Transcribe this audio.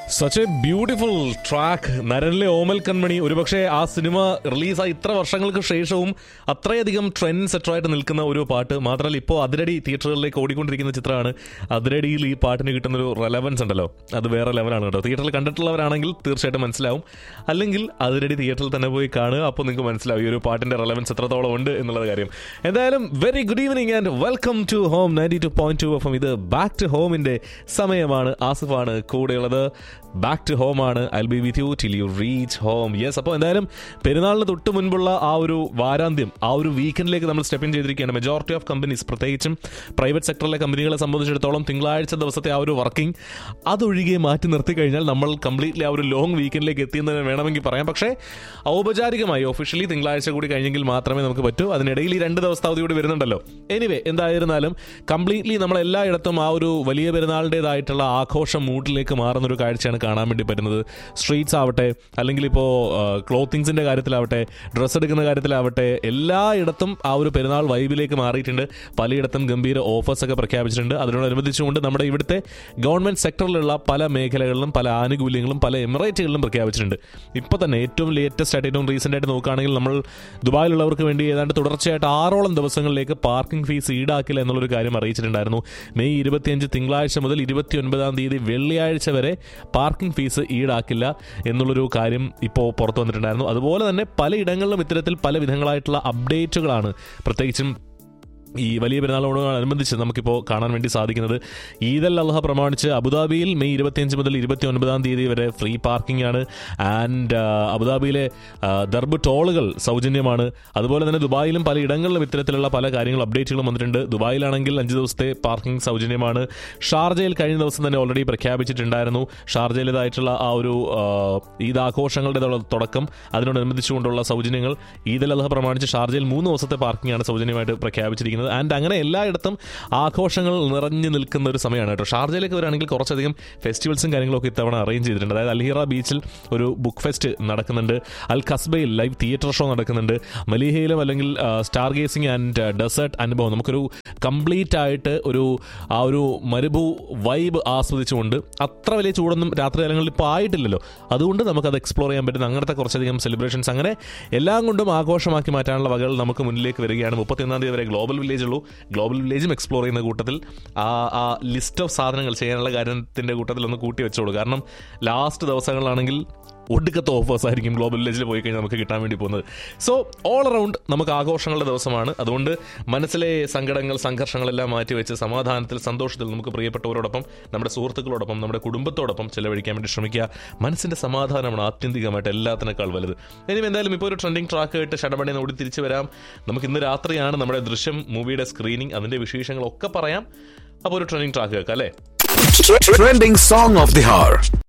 Such a beautiful track നരനിലെ ഓമൽ കൺമണി ഒരുപക്ഷെ ആ സിനിമ റിലീസായി ഇത്ര വർഷങ്ങൾക്ക് ശേഷവും അത്രയധികം ട്രെൻഡ് സെറ്ററായിട്ട് നിൽക്കുന്ന ഒരു പാട്ട് മാത്രമല്ല ഇപ്പോൾ അതിരടി തിയേറ്ററുകളിലേക്ക് ഓടിക്കൊണ്ടിരിക്കുന്ന ചിത്രമാണ് അതിരടിയിൽ ഈ പാട്ടിന് കിട്ടുന്ന ഒരു റെലവൻസ് ഉണ്ടല്ലോ അത് വേറെ ലെവലാണ് കേട്ടോ തിയേറ്ററിൽ കണ്ടിട്ടുള്ളവരാണെങ്കിൽ തീർച്ചയായിട്ടും മനസ്സിലാവും അല്ലെങ്കിൽ അതിരടി തിയേറ്ററിൽ തന്നെ പോയി കാണുക അപ്പോൾ നിങ്ങൾക്ക് മനസ്സിലാവും ഈ ഒരു പാട്ടിന്റെ റെലവൻസ് എത്രത്തോളം ഉണ്ട് എന്നുള്ള കാര്യം എന്തായാലും very good evening and welcome to home ninety two point two F ഇത് ബാക്ക് ടു ഹോമിന്റെ സമയമാണ് ആസിഫാണ് കൂടെയുള്ളത് ബാക്ക് ടു ഹോം ആണ് I be with you till you reach home yes അപ്പോൾ എന്തായാലും പെരുന്നാളിന് തൊട്ട് മുൻപുള്ള ആ ഒരു വാരാന്ത്യം ആ ഒരു വീക്കെൻഡിലേക്ക് നമ്മൾ സ്റ്റെപ്പ് ഇൻ ചെയ്തിരിക്കുകയാണ് മെജോറിറ്റി ഓഫ് കമ്പനീസ് പ്രത്യേകിച്ചും പ്രൈവറ്റ് സെക്ടറിലെ കമ്പനികളെ സംബന്ധിച്ചിടത്തോളം തിങ്കളാഴ്ച ദിവസത്തെ ആ ഒരു വർക്കിംഗ് അതൊഴികെ മാറ്റി നിർത്തി കഴിഞ്ഞാൽ നമ്മൾ കംപ്ലീറ്റ്ലി ആ ഒരു ലോങ് വീക്കെൻഡിലേക്ക് എത്തിയെന്ന് വേണമെങ്കിൽ പറയാം പക്ഷേ ഔപചാരികമായി ഒഫീഷ്യലി തിങ്കളാഴ്ച കൂടി കഴിഞ്ഞെങ്കിൽ മാത്രമേ നമുക്ക് പറ്റൂ അതിനിടയിൽ ഈ രണ്ട് ദിവസത്തെ അവധി കൂടി വരുന്നുണ്ടല്ലോ എനിവേ എന്തായിരുന്നാലും കംപ്ലീറ്റ്ലി നമ്മൾ എല്ലായിടത്തും ആ ഒരു വലിയ പെരുന്നാളിൻ്റെതായിട്ടുള്ള ആഘോഷ മൂഡിലേക്ക് മാറുന്ന ഒരു കാഴ്ചയാണ് കാണാൻ വേണ്ടി പറ്റുന്നത് സ്ട്രീറ്റ്സ് ആവട്ടെ അല്ലെങ്കിൽ ഇപ്പോൾ ക്ലോത്തിങ്സിൻ്റെ കാര്യത്തിലാവട്ടെ ഡ്രസ്സ് എടുക്കുന്ന കാര്യത്തിലാവട്ടെ എല്ലായിടത്തും ആ ഒരു പെരുന്നാൾ വൈബിലേക്ക് മാറിയിട്ടുണ്ട് പലയിടത്തും ഗംഭീര ഓഫേഴ്സ് ഒക്കെ പ്രഖ്യാപിച്ചിട്ടുണ്ട് അതിനോടനുബന്ധിച്ചുകൊണ്ട് നമ്മുടെ ഇവിടുത്തെ ഗവൺമെന്റ് സെക്ടറിലുള്ള പല മേഖലകളിലും പല ആനുകൂല്യങ്ങളും പല എമിറേറ്റുകളിലും പ്രഖ്യാപിച്ചിട്ടുണ്ട് ഇപ്പോൾ തന്നെ ഏറ്റവും ലേറ്റസ്റ്റ് ആയിട്ട് ഏറ്റവും റീസെൻ്റ് ആയിട്ട് നോക്കുകയാണെങ്കിൽ നമ്മൾ ദുബായിലുള്ളവർക്ക് വേണ്ടി ഏതാണ്ട് തുടർച്ചയായിട്ട് ആറോളം ദിവസങ്ങളിലേക്ക് പാർക്കിംഗ് ഫീസ് ഈടാക്കില്ല എന്നുള്ളൊരു കാര്യം അറിയിച്ചിട്ടുണ്ടായിരുന്നു മെയ് ഇരുപത്തിയഞ്ച് തിങ്കളാഴ്ച മുതൽ ഇരുപത്തി ഒൻപതാം തീയതി വെള്ളിയാഴ്ച വരെ പാർക്കിംഗ് ഫീസ് ഈടാക്കില്ല എന്നുള്ളൊരു കാര്യം ഇപ്പോൾ പുറത്തു വന്നിട്ടുണ്ടായിരുന്നു അതുപോലെ തന്നെ പലയിടങ്ങളിലും ഇത്തരത്തിൽ പല വിധങ്ങളായിട്ടുള്ള അപ്ഡേറ്റുകളാണ് പ്രത്യേകിച്ചും ഈ വലിയ പെരുന്നാളോടനുബന്ധിച്ച് നമുക്കിപ്പോൾ കാണാൻ വേണ്ടി സാധിക്കുന്നത് ഈദ് അൽ അള്ളഹ പ്രമാണിച്ച് അബുദാബിയിൽ മെയ് ഇരുപത്തിയഞ്ച് മുതൽ ഇരുപത്തി ഒൻപതാം തീയതി വരെ ഫ്രീ പാർക്കിംഗ് ആണ് ആൻഡ് അബുദാബിയിലെ ആ, ദർബ് ടോളുകൾ സൗജന്യമാണ് അതുപോലെ തന്നെ ദുബായിലും പല ഇടങ്ങളിലും ഇത്തരത്തിലുള്ള പല കാര്യങ്ങളും അപ്ഡേറ്റുകളും വന്നിട്ടുണ്ട് ദുബായിലാണെങ്കിൽ അഞ്ച് ദിവസത്തെ പാർക്കിംഗ് സൗജന്യമാണ് ഷാർജയിൽ കഴിഞ്ഞ ദിവസം തന്നെ ഓൾറെഡി പ്രഖ്യാപിച്ചിട്ടുണ്ടായിരുന്നു ഷാർജയിലേതായിട്ടുള്ള ആ ഒരു ആ, ഈദ് ആഘോഷങ്ങളുടെ തൊ- തുടക്കം അതിനോടനുബന്ധിച്ചുകൊണ്ടുള്ള സൗജന്യങ്ങൾ ഈദ് അൽ അള്ളഹ പ്രമാണിച്ച് ഷാർജയിൽ മൂന്ന് ദിവസത്തെ പാർക്കിംഗ് ആണ് സൗജന്യമായിട്ട് പ്രഖ്യാപിച്ചിരിക്കുന്നത് ആൻഡ് അങ്ങനെ എല്ലായിടത്തും ആഘോഷങ്ങൾ നിറഞ്ഞു നിൽക്കുന്ന ഒരു സമയമാണ് കേട്ടോ ഷാർജയിലേക്ക് വരികയാണെങ്കിൽ കുറച്ചധികം ഫെസ്റ്റിവൽസും കാര്യങ്ങളൊക്കെ ഇത്തവണ അറേഞ്ച് ചെയ്തിട്ടുണ്ട് അതായത് അൽഹിറ ബീച്ചിൽ ഒരു ബുക്ക് ഫെസ്റ്റ് നടക്കുന്നുണ്ട് അൽ ഖസ്ബയിൽ ലൈവ് തിയേറ്റർ ഷോ നടക്കുന്നുണ്ട് മലീഹയിലും അല്ലെങ്കിൽ ആ, സ്റ്റാർ ഗേസിംഗ് ആൻഡ് ഡെസേർട്ട് അനുഭവം നമുക്കൊരു കംപ്ലീറ്റ് ആയിട്ട് ഒരു ആ ഒരു മരുഭൂ വൈബ് ആസ്വദിച്ചുകൊണ്ട് അത്ര വലിയ ചൂടൊന്നും രാത്രി കാലങ്ങളിൽ ഇപ്പോൾ ആയിട്ടില്ലല്ലോ അതുകൊണ്ട് നമുക്കത് എക്സ്പ്ലോർ ചെയ്യാൻ പറ്റുന്ന അങ്ങനത്തെ കുറച്ചധികം സെലിബ്രേഷൻസ് അങ്ങനെ എല്ലാം കൊണ്ടും ആഘോഷമാക്കി മാറ്റാനുള്ള വകകൾ നമുക്ക് മുന്നിലേക്ക് വരികയാണ് മുപ്പത്തിയൊന്നാം തീയതി വരെ ഗ്ലോബൽ വില്ലേജ് ഉള്ളൂ ഗ്ലോബൽ വില്ലേജും എക്സ്പ്ലോർ ചെയ്യുന്ന കൂട്ടത്തിൽ ആ ആ ലിസ്റ്റ് ഓഫ് സാധനങ്ങൾ ചെയ്യാനുള്ള കാര്യത്തിൻ്റെ കൂട്ടത്തിൽ ഒന്ന് കൂട്ടി വെച്ചോളൂ കാരണം ലാസ്റ്റ് ദിവസങ്ങളിലാണെങ്കിൽ ഒടുക്കത്തെ ഓഫേഴ്സ് ആയിരിക്കും ഗ്ലോബൽ വില്ലേജിൽ പോയി കഴിഞ്ഞാൽ നമുക്ക് കിട്ടാൻ വേണ്ടി പോകുന്നത് സോ ഓൾ അറൗണ്ട് നമുക്ക് ആഘോഷങ്ങളുടെ ദിവസമാണ് അതുകൊണ്ട് മനസ്സിലെ സങ്കടങ്ങൾ സംഘർഷങ്ങളെല്ലാം മാറ്റിവെച്ച് സമാധാനത്തിൽ സന്തോഷത്തിൽ നമുക്ക് പ്രിയപ്പെട്ടവരോടൊപ്പം നമ്മുടെ സുഹൃത്തുക്കളോടൊപ്പം നമ്മുടെ കുടുംബത്തോടൊപ്പം ചെലവഴിക്കാൻ വേണ്ടി ശ്രമിക്കുക മനസ്സിന്റെ സമാധാനമാണ് ആത്യന്തികമായിട്ട് എല്ലാത്തിനേക്കാൾ വലുത് ഇനി എന്തായാലും ഇപ്പോൾ ഒരു ട്രെൻഡിങ് ട്രാക്ക് ആയിട്ട് ഷടപടി ഓടി തിരിച്ചു വരാം നമുക്ക് ഇന്ന് രാത്രിയാണ് നമ്മുടെ ദൃശ്യം മൂവിയുടെ സ്ക്രീനിങ് അതിന്റെ വിശേഷങ്ങളൊക്കെ പറയാം അപ്പോൾ ഒരു ട്രെൻഡിങ് ട്രാക്ക് കേൾക്കാം അല്ലേ Trending song of the hour.